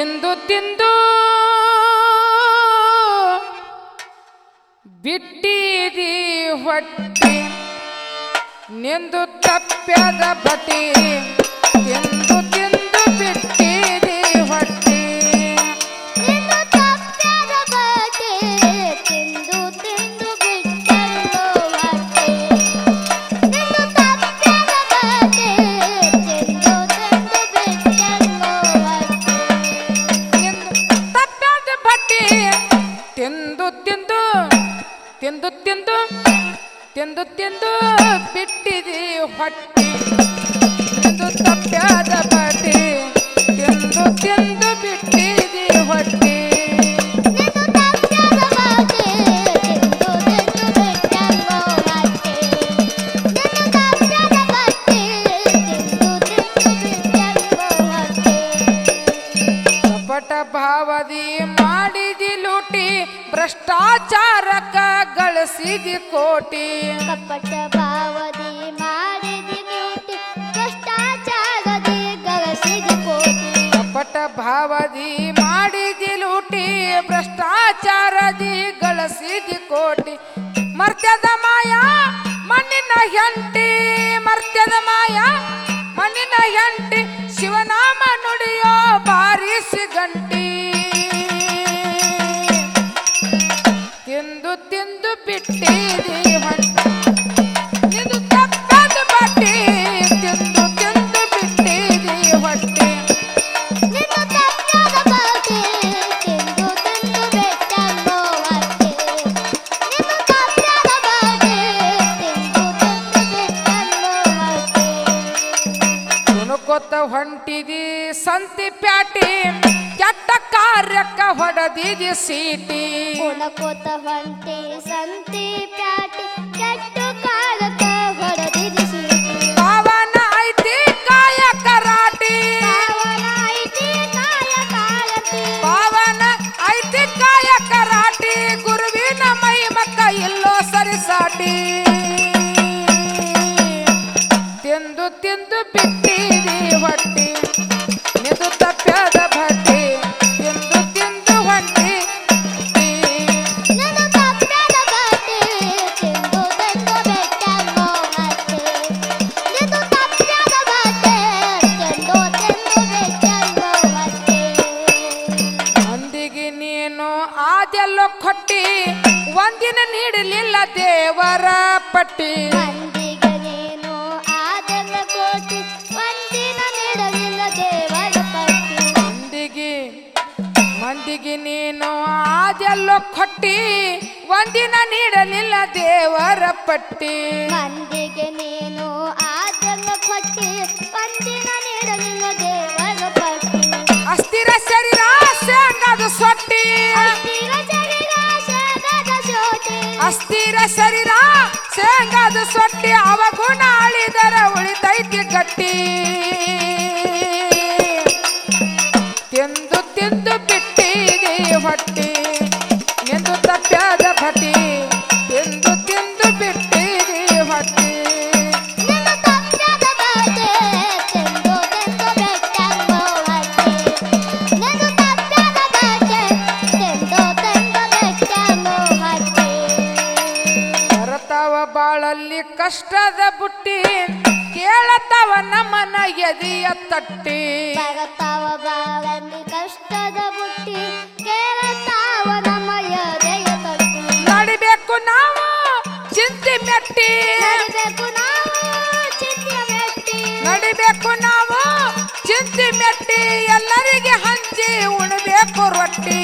ತಿಂದು ತಿಂದು ಬಿಟ್ಟಿದಿ ಹೊಟ್ಟೆ ನಿಂದು ತಪ್ಪ್ಯದ ಬಟಿ ತಿಂದು ತಿಂದು ಬಿಟ್ಟಿದಿ ಹೊಟ್ಟೆ ನಿಂದು ತಪ್ಪದ ಬಟ್ಟೆ ತಿಂದು ತಿಂದು ಬಿಟ್ಟಲ್ಲೋ ಹೊಟ್ಟೆ ನಿಂದು ತಪ್ಪದ ಬಟ್ಟೆ ತಿಂದು ತಿಂದು ಬಿಟ್ಟಲ್ಲೋ ಹೊಟ್ಟೆ ನಿಂದು ತಪ್ಪ್ಯದ ಬಟಿ ತಿಂದು ತಿಂದು ತಿಂದು ತಿಂದು ತಿಂದು ತಿಂದು ಬಿಟ್ಟಿದಿ ಹೊಟ್ಟೆ ನಿಂದು ತಪ್ಪ್ಯದ ಬಟಿ ತಿಂದು ತಿಂದು ಬಿಟ್ಟಿದಿ ಹೊಟ್ಟೆ ನಿಂದು ತಪ್ಪದ ಬಟ್ಟೆ ತಿಂದು ತಿಂದು ಬಿಟ್ಟಲ್ಲೋ ಹೊಟ್ಟೆ ನಿಂದು ತಪ್ಪದ ಬಟ್ಟೆ ತಿಂದು ತಿಂದು ಬಿಟ್ಟಲ್ಲೋ ಹೊಟ್ಟೆ ಕಪಟ ಭಾವದಿ ಮಾಡಿದಿ ಲೂಟಿ ಭ್ರಷ್ಟಾಚಾರಕ ಗಳಿಸಿದಿ ಕೋಟಿ ಕಪಟ ಭಾವದಿ ಮಾಡಿದಿ ಲೂಟಿ ಭ್ರಷ್ಟಾಚಾರದಿ ಗಳಿಸಿದಿ ಕೋಟಿ ಕಪಟ ಭಾವದಿ ಮಾಡಿದಿ ಲೂಟಿ ಭ್ರಷ್ಟಾಚಾರದಿ ಗಳಿಸಿದಿ ಕೋಟಿ ಮರ್ತ್ಯದ ಮಾಯ ಮಣ್ಣಿನ ಹೆಂಟಿ ಮರ್ತ್ಯದ ಮಾಯ ಮಣ್ಣಿನ ಹೆಂಟಿ ಶಿವನಾಮ ನುಡಿಯೋ ಬಾರಿಸಿ ಗಂಟಿ ತಿಂದು ತಿಂದು ಬಿಟ್ಟಿದಿ ಹೊಟ್ಟೆ ನಿಂದು ತಪ್ಪದ ಬಟ್ಟಿ ತಿಂದು ತಿಂದು ಬಿಟ್ಟಿದಿ ಹೊಟ್ಟೆ ನಿನ್ನ ತಪ್ಪದ ಬಟ್ಟೆ ತಿಂದು ತಿಂದು ಬಿಟ್ಟಲ್ಲೋ ಹೊಟ್ಟೆ ನಿನ್ನ ತಪ್ಪದ ಬಟ್ಟೆ ತಿಂದು ತಿಂದು ಬಿಟ್ಟಲ್ಲೋ ಹೊಟ್ಟೆ ತುಣುಕೊತ್ತ ಹೊಂಟಿದಿ ಸಂತಿ ಪ್ಯಾಟಿ ಕೆಟ್ಟ ಕಾರ್ಯಕ್ಕ ಹೊಡೆದಿದಿ ಸೀಟಿ ಉಣಕೋತ ಹೊಂಟೆ ಸಂತಿ ಪ್ಯಾಟಿ ಕೆಟ್ಟು ಕಾಲಕ ಹೊಡೆದಿದಿ ಸೀಟಿ ಪಾವನ ಐತಿ ಕಾಯ ಕರಾಟಿ ಪಾವನ ಐತಿ ಕಾಯ ಕಾಲತಿ ಪಾವನ ಐತಿ ಕಾಯ ಕರಾಟಿ ಗುರುವಿನ ಮೈ ಮಕ್ಕ ಇಲ್ಲೋ ಸರಿಸಾಟಿ ತಿಂದು ತಿಂದು ಬಿಟ್ಟಿದಿ ಹೊಟ್ಟಿ ನಿದು ತಪ್ಪ್ಯದ ಭಟ್ಟಿ ತಿಂದು ತಿಂದು ಹೊಂಟಿ ನನ್ನ ತಪ್ಪದ ಬಟ್ಟೆ ತಿಂದು ತಿಂದು ಬಿಟ್ಟಲ್ಲೋ ಹೊಟ್ಟೆ ನಿನ್ನ ತಪ್ಪದ ಬಟ್ಟೆ ತಿಂದು ತಿಂದು ಬಿಟ್ಟಲ್ಲೋ ಹೊಟ್ಟೆ ಮಂದಿಗೆ ನೀನು ಆದೆಲ್ಲೋ ಕೊಟ್ಟಿ ಒಂದಿನ ನೀಡಲಿಲ್ಲ ದೇವರ ಪಟ್ಟಿ ಮಂದಿಗೆ ನೀನು ಆದೆಲ್ಲ ಕೋಟಿ ಒಂದಿನ ನೀಡಲಿಲ್ಲ ದೇವರ ಪಟ್ಟಿ ಮಂದಿಗೆ ಮಂದಿಗೆ ನೀನು ಆದೆಲ್ಲೋ ಕೊಟ್ಟಿ ಒಂದಿನ ನೀಡಲಿಲ್ಲ ದೇವರ ಪಟ್ಟಿ ಮಂದಿಗೆ ನೀನು ಆದೆಲ್ಲ ಕೊಟ್ಟಿ ಒಂದಿನ ನೀಡಲಿಲ್ಲ ದೇವರ ಪಟ್ಟಿ ಅಸ್ಥಿರ ಶರೀರ ಶೇಂಗದ ಸೊಟ್ಟಿ ಅಸ್ಥಿರ ಶರೀರ ಶೇಗದ ಶೋಟಿ ಅಸ್ಥಿರ ಶರೀರ ಶೇಂಗದ ಸೊಟ್ಟಿ ಅವಗುಣ ಅಳಿದರ ಉಳಿತೈತಿ ಗಟ್ಟಿ ತಿಂದು ತಿಂದು ಬಿಟ್ಟಿದಿ ಹೊಟ್ಟಿ ನಿಂದು ತಪ್ಪ್ಯಾದ ಭಟಿ ತಿಂದು ತಿಂದು ಬಿಟ್ಟಿದಿ ಹೊಟ್ಟಿ ನಿನ್ನ ತಪ್ಪದ ಬಟ್ಟೆ ತಿಂದು ತಿಂದು ಬಿಟ್ಟಲ್ಲೋ ಹೊಟ್ಟೆ ನಿನ್ನ ತಪ್ಪದ ಬಟ್ಟೆ ತಿಂದು ತಿಂದು ಬಿಟ್ಟಲ್ಲೋ ಹೊಟ್ಟೆ ಬರತಾವ ಬಾಳಲ್ಲಿ ಕಷ್ಟದ ಬುಟ್ಟಿ ಕೇಳತಾವ ನಮ್ಮನ ಎದೆಯ ತಟ್ಟಿ ಬರತಾವ ಬಾಳಲ್ಲಿ ಕಷ್ಟದ ಬುಟ್ಟಿ ಕೇಳತಾವ ನಮ್ಮ ಎದೆಯ ತಟ್ಟಿ ನಡಿಬೇಕು ನಾವು ಚಿಂತೆ ಮೆಟ್ಟಿ ನಡಿಬೇಕು ನಾವು ಚಿಂತೆಯ ಮೆಟ್ಟಿ ನಡಿಬೇಕು ನಾವು ಚಿಂತೆ ಮೆಟ್ಟಿ ಎಲ್ಲರಿಗೆ ಹಂಚಿ ಉಣಬೇಕು ರೊಟ್ಟಿ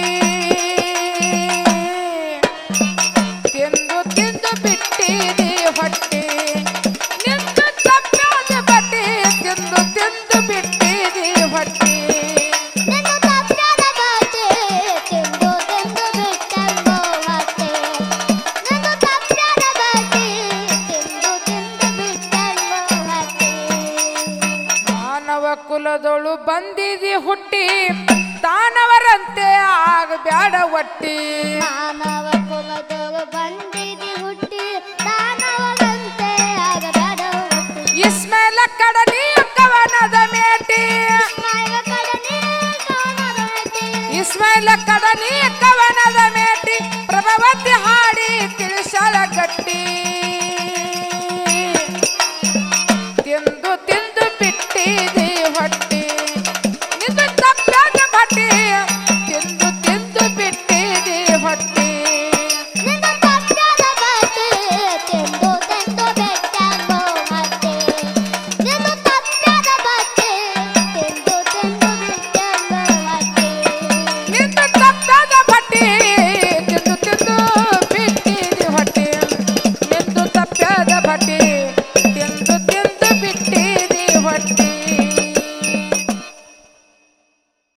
ತಿಂದು ತಿಂದು ಬಿಟ್ಟಿದಿ ಹೊಟ್ಟಿ ನಿಂದು ತಪ್ಪಾದ ಬಟ್ಟಿ ತಿಂದು ತಿಂದು ಬಿಟ್ಟಿದಿ ಹೊಟ್ಟಿ ನಿನ್ನ ತಪ್ಪದ ಬಟ್ಟೆ ತಿಂದು ತಿಂದು ಬಿಟ್ಟಲ್ಲೋ ಹೊಟ್ಟೆ ನಿನ್ನ ತಪ್ಪದ ಬಟ್ಟೆ ತಿಂದು ತಿಂದು ಬಿಟ್ಟಲ್ಲೋ ಹೊಟ್ಟೆ ಮಾನವ ಕುಲದೊಳು ಬಂದಿದಿ ಹುಟ್ಟಿ ತಾನವರಂತೆ ಆಗಬ್ಯಾಡ ಒಟ್ಟಿ ಮಾನವ ಕುಲದೊಳು ಬಂದಿದಿ ಹುಟ್ಟಿ ದಾನವರಂತೆ ಆಗಬೇಡ ಹುಟ್ಟಿ ಇಸ್ಮೇಲ ಕಡಲಿ ಕವನದ ಮೇಟಿ ಮಾಯವ ಕಡನೆ ಕಾಣದ ಮೆಟ್ಟಿ ನೀಲ ಕಡಲಿ ಕವನದ ಮೇಟಿ ಪ್ರಭವತಿ ಹಾಡಿ ತಿಳಿಸಳ ಗಟ್ಟಿ ತಿಂದು ತಿಂದು ಬಿಟ್ಟಿದಿ ಹೊಟ್ಟಿ ನಿಂದು ತಪ್ಪಾದ ಭಟ್ಟಿ ತಿಂದು ತಿಂದು ಬಿಟ್ಟಿದಿ ಹೊಟ್ಟಿ ನಿನ್ನ ತಪ್ಪದ ಬಟ್ಟೆ ತೆಂದು ತೆಂದು ಬೆಟ್ಟಂಗೋ ಹತ್ತೆ ನಿನ್ನ ತಪ್ಪದ ಬಟ್ಟೆ ತೆಂದು ತೆಂದು ಬೆಟ್ಟಂಗೋ ಹತ್ತೆ ನಿಂದು ತಪ್ಪಾದ ಭಟ್ಟಿ ತಿಂದು ತಿಂದು ಬಿಟ್ಟಿದಿ ಹೊಟ್ಟಿ ನಿಂದು ತಪ್ಪಾದ ಭಟ್ಟಿ